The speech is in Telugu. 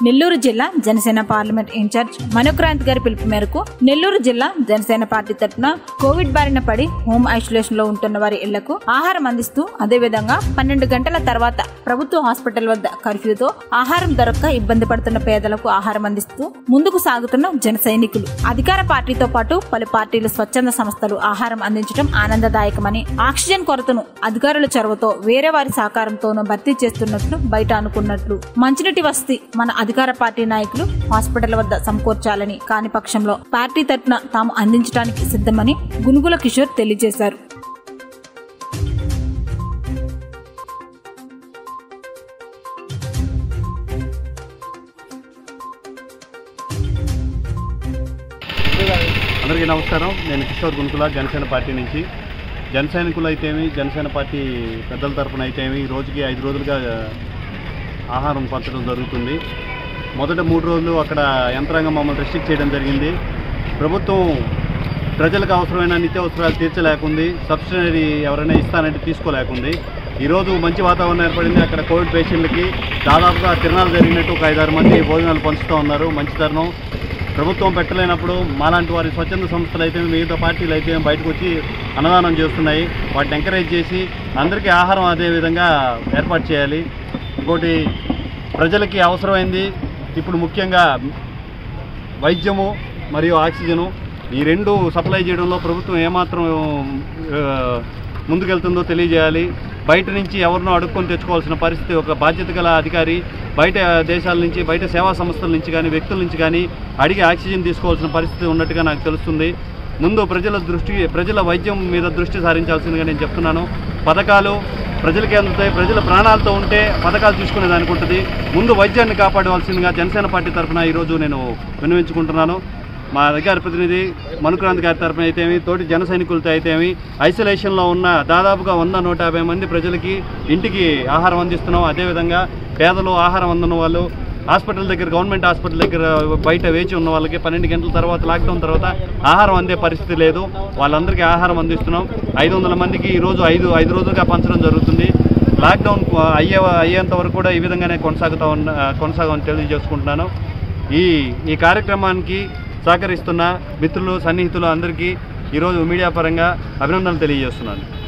నెల్లూరు జిల్లా జనసేన పార్లమెంట్ ఇన్ఛార్జ్ మనుక్రాంత్ గారి పిలుపు మేరకు నెల్లూరు జిల్లా జనసేన పార్టీ తరఫున కోవిడ్ బారిన పడి హోమ్ ఐసోలేషన్ లో ఉంటున్న వారి ఇళ్లకు ఆహారం అందిస్తూ అదేవిధంగా పన్నెండు గంటల తర్వాత ప్రభుత్వ హాస్పిటల్ వద్ద కర్ఫ్యూతో ఆహారం దొరక్క ఇబ్బంది పడుతున్న పేదలకు ఆహారం అందిస్తూ ముందుకు సాగుతున్న జన సైనికులు అధికార పార్టీతో పాటు పలు పార్టీలు స్వచ్ఛంద సంస్థలు ఆహారం అందించడం ఆనందదాయకమని ఆక్సిజన్ కొరతను అధికారుల చొరవతో వేరే వారి సహకారంతోనూ భర్తీ చేస్తున్నట్లు బయట అనుకున్నట్లు మంచినీటి వసతి మన అధికార పార్టీ నాయకులు హాస్పిటల్ వద్ద సమకూర్చాలని కాని పక్షంలో పార్టీ తరఫున తాము అందించడానికి సిద్ధమని గునుగుల కిషోర్ తెలియజేశారు అందరికీ నమస్కారం నేను కిషోర్ గుంకుల జనసేన పార్టీ నుంచి జన సైనికులు అయితేమి జనసేన పార్టీ పెద్దల తరపున అయితేమి రోజుకి ఐదు రోజులుగా ఆహారం పంచడం జరుగుతుంది మొదట మూడు రోజులు అక్కడ యంత్రాంగం మమ్మల్ని రెస్ట్రిక్ట్ చేయడం జరిగింది ప్రభుత్వం ప్రజలకు అవసరమైన నిత్యావసరాలు తీర్చలేకుంది సబ్సిడరీ ఎవరైనా ఇస్తానంటే తీసుకోలేకుంది ఈరోజు మంచి వాతావరణం ఏర్పడింది అక్కడ కోవిడ్ పేషెంట్లకి దాదాపుగా తిరణాలు జరిగినట్టు ఒక ఐదారు మంది భోజనాలు పంచుతూ ఉన్నారు మంచి తరుణం ప్రభుత్వం పెట్టలేనప్పుడు మాలాంటి వారి స్వచ్ఛంద సంస్థలు అయితే మిగతా పార్టీలు అయితే బయటకు వచ్చి అన్నదానం చేస్తున్నాయి వాటిని ఎంకరేజ్ చేసి అందరికీ ఆహారం అదే విధంగా ఏర్పాటు చేయాలి ఇంకోటి ప్రజలకి అవసరమైంది ఇప్పుడు ముఖ్యంగా వైద్యము మరియు ఆక్సిజను ఈ రెండు సప్లై చేయడంలో ప్రభుత్వం ఏమాత్రం ఆ, ముందుకెళ్తుందో తెలియజేయాలి బయట నుంచి ఎవరినో అడుక్కొని తెచ్చుకోవాల్సిన పరిస్థితి ఒక బాధ్యత గల అధికారి బయట దేశాల నుంచి బయట సేవా సంస్థల నుంచి కానీ వ్యక్తుల నుంచి కానీ అడిగి ఆక్సిజన్ తీసుకోవాల్సిన పరిస్థితి ఉన్నట్టుగా నాకు తెలుస్తుంది ముందు ప్రజల దృష్టి ప్రజల వైద్యం మీద దృష్టి సారించాల్సిందిగా నేను చెప్తున్నాను పథకాలు ప్రజలకి అందుతాయి ప్రజల ప్రాణాలతో ఉంటే పథకాలు తీసుకునే దానికి ఉంటుంది ముందు వైద్యాన్ని కాపాడవలసిందిగా జనసేన పార్టీ తరఫున ఈరోజు నేను విన్నవించుకుంటున్నాను మా అధికార ప్రతినిధి మనుక్రాంత్ గారి తరఫున అయితేమి తోటి జన సైనికులతో అయితేమి ఐసోలేషన్లో ఉన్న దాదాపుగా వంద నూట యాభై మంది ప్రజలకి ఇంటికి ఆహారం అందిస్తున్నాం అదేవిధంగా పేదలు ఆహారం అందిన వాళ్ళు హాస్పిటల్ దగ్గర గవర్నమెంట్ హాస్పిటల్ దగ్గర బయట వేచి ఉన్న వాళ్ళకి పన్నెండు గంటల తర్వాత లాక్డౌన్ తర్వాత ఆహారం అందే పరిస్థితి లేదు వాళ్ళందరికీ ఆహారం అందిస్తున్నాం ఐదు వందల మందికి ఈరోజు ఐదు ఐదు రోజులుగా పంచడం జరుగుతుంది లాక్డౌన్ అయ్యే అయ్యేంత వరకు కూడా ఈ విధంగానే కొనసాగుతా ఉన్న కొనసాగమని తెలియజేసుకుంటున్నాను ఈ ఈ కార్యక్రమానికి సహకరిస్తున్న మిత్రులు సన్నిహితులు అందరికీ ఈరోజు మీడియా పరంగా అభినందనలు తెలియజేస్తున్నాను